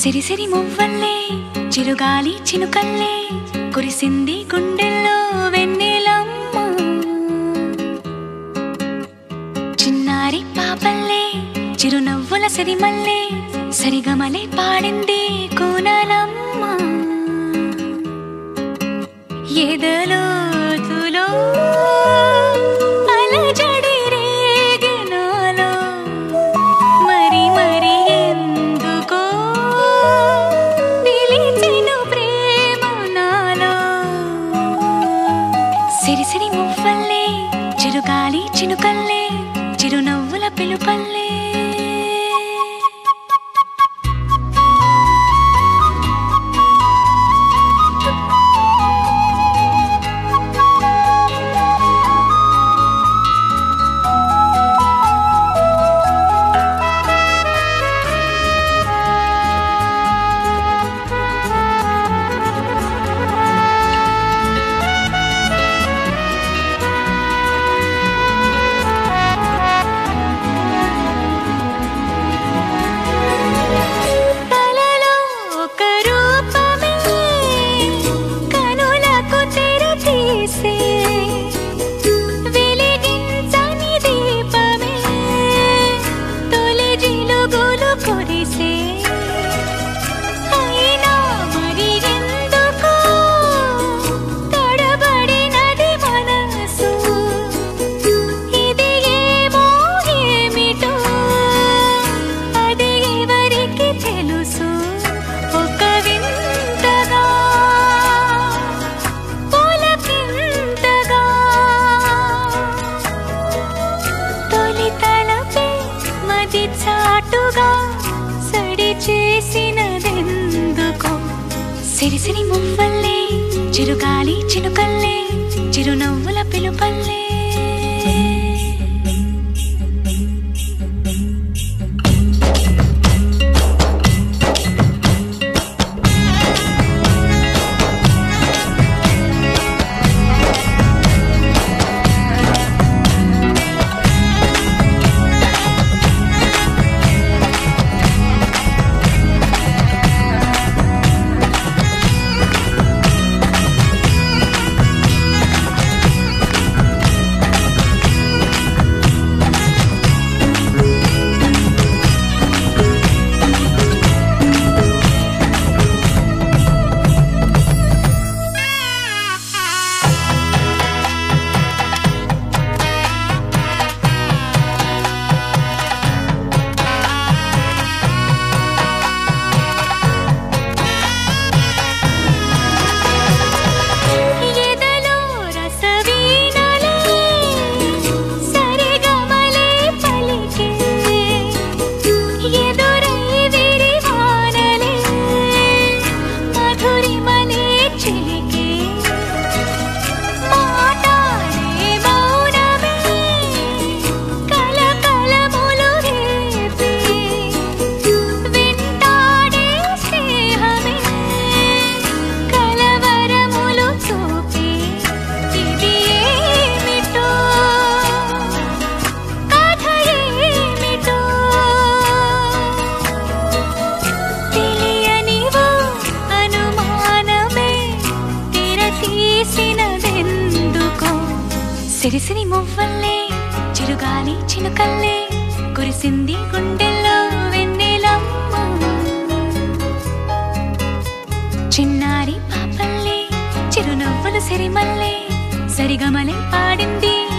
సిరిసిరి మువ్వల్లే చిరుగాలి చినుకల్లే కురిసింది గుండెల్లో వెన్నెలమ్మ చిన్నారి పాపల్లే చిరునవ్వుల సిరిమల్లే సరిగమలే పాడింది కూనలమ్మ ఎదలోతులో అలజడి రేగినాలో మరి మరి ఎందుకో పిలిచెను ప్రేమ నాలో సిరిసిరి మువ్వల్లే చిరుగాలి చినుకల్లే చిరునవ్వుల పిలుపల్లే కలలో ఒక రూపమే కనులకు తెర తీసే వెలిగించని దీపమే తొలి జిలుగులు కురిసే అయినా మరి ఎందుకో తడబడినది మనసు ఇది ఏమో ఏమిటో అది ఎవరికి తెలుసు ఒక వింతగా పులకింతగా తొలి తలపే మది చాటుగా సడి చేసినదెందుకో సిరిసిరి మువ్వల్లే చిరుగాలి చినుకల్లే చిరునవ్వుల పిలుపల్లే ఎదలో రసవీణలే సరిగమలే పలికే ఎదురై విరివానలే మధురిమలే చిలికే మాటాడే మౌనమే కలకలములు రేపే వింటాడే స్నేహమే కలవరములు చూపే ఇది ఏమిటో కథ ఏమిటో తెలియనివో అనుమానమే తెర తీసినదెందుకో సిరిసిరి మువ్వల్లే చిరుగాలి చినుకల్లే కురిసింది గుండెల్లో వెన్నెలమ్మ చిన్నారి పాపల్లే చిరునవ్వులు సిరిమల్లే సరిగమలే పాడింది